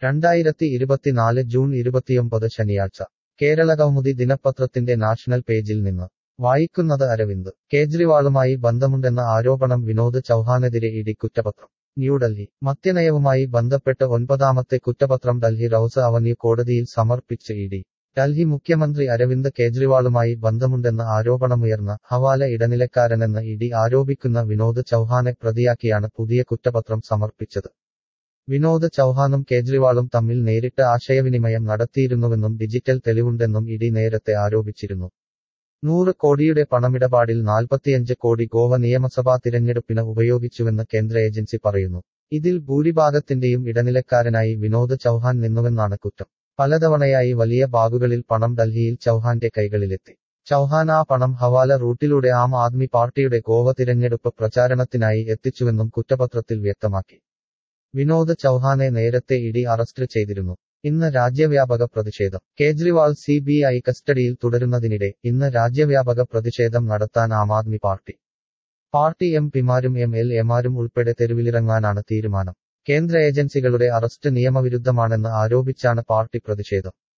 രണ്ടായിരത്തി ഇരുപത്തിനാല് ജൂൺ ഇരുപത്തിയൊമ്പത് ശനിയാഴ്ച കേരളകൗമുദി ദിനപത്രത്തിന്റെ നാഷണൽ പേജിൽ നിന്ന് വായിക്കുന്നത് അരവിന്ദ് കേജ്രിവാളുമായി ബന്ധമുണ്ടെന്ന ആരോപണം വിനോദ് ചൌഹാനെതിരെ ഇഡി കുറ്റപത്രം ന്യൂഡൽഹി മദ്യനയവുമായി ബന്ധപ്പെട്ട് ഒൻപതാമത്തെ കുറ്റപത്രം ഡൽഹി റൌസ് അവന്യൂ കോടതിയിൽ സമർപ്പിച്ച് ഇഡി ഡൽഹി മുഖ്യമന്ത്രി അരവിന്ദ് കേജ്രിവാളുമായി ബന്ധമുണ്ടെന്ന ആരോപണമുയർന്ന ഹവാല ഇടനിലക്കാരനെന്ന് ഇഡി ആരോപിക്കുന്ന വിനോദ് ചൌഹാനെ പ്രതിയാക്കിയാണ് പുതിയ കുറ്റപത്രം സമർപ്പിച്ചത് വിനോദ് ചൌഹാനും കേജ്രിവാളും തമ്മിൽ നേരിട്ട് ആശയവിനിമയം നടത്തിയിരുന്നുവെന്നും ഡിജിറ്റൽ തെളിവുണ്ടെന്നും ഇഡി നേരത്തെ ആരോപിച്ചിരുന്നു നൂറ് കോടിയുടെ പണമിടപാടിൽ നാൽപ്പത്തിയഞ്ച് കോടി ഗോവ നിയമസഭാ തിരഞ്ഞെടുപ്പിന് ഉപയോഗിച്ചുവെന്ന് കേന്ദ്ര ഏജൻസി പറയുന്നു ഇതിൽ ഭൂരിഭാഗത്തിന്റെയും ഇടനിലക്കാരനായി വിനോദ് ചൌഹാൻ നിന്നുവെന്നാണ് കുറ്റം പലതവണയായി വലിയ ബാഗുകളിൽ പണം ഡൽഹിയിൽ ചൌഹാന്റെ കൈകളിലെത്തി ചൌഹാൻ ആ പണം ഹവാല റൂട്ടിലൂടെ ആം ആദ്മി പാർട്ടിയുടെ ഗോവ തിരഞ്ഞെടുപ്പ് പ്രചാരണത്തിനായി എത്തിച്ചുവെന്നും കുറ്റപത്രത്തിൽ വ്യക്തമാക്കി വിനോദ് ചൌഹാനെ നേരത്തെ ഇഡി അറസ്റ്റ് ചെയ്തിരുന്നു ഇന്ന് രാജ്യവ്യാപക പ്രതിഷേധം കേജ്രിവാൾ സി ബി ഐ കസ്റ്റഡിയിൽ തുടരുന്നതിനിടെ ഇന്ന് രാജ്യവ്യാപക പ്രതിഷേധം നടത്താൻ Aam Aadmi party party M പിമാരും എം എൽ എമാരും ഉൾപ്പെടെ തെരുവിലിറങ്ങാനാണ് തീരുമാനം കേന്ദ്ര ഏജൻസികളുടെ അറസ്റ്റ് നിയമവിരുദ്ധമാണെന്ന് ആരോപിച്ചാണ് പാർട്ടി പ്രതിഷേധം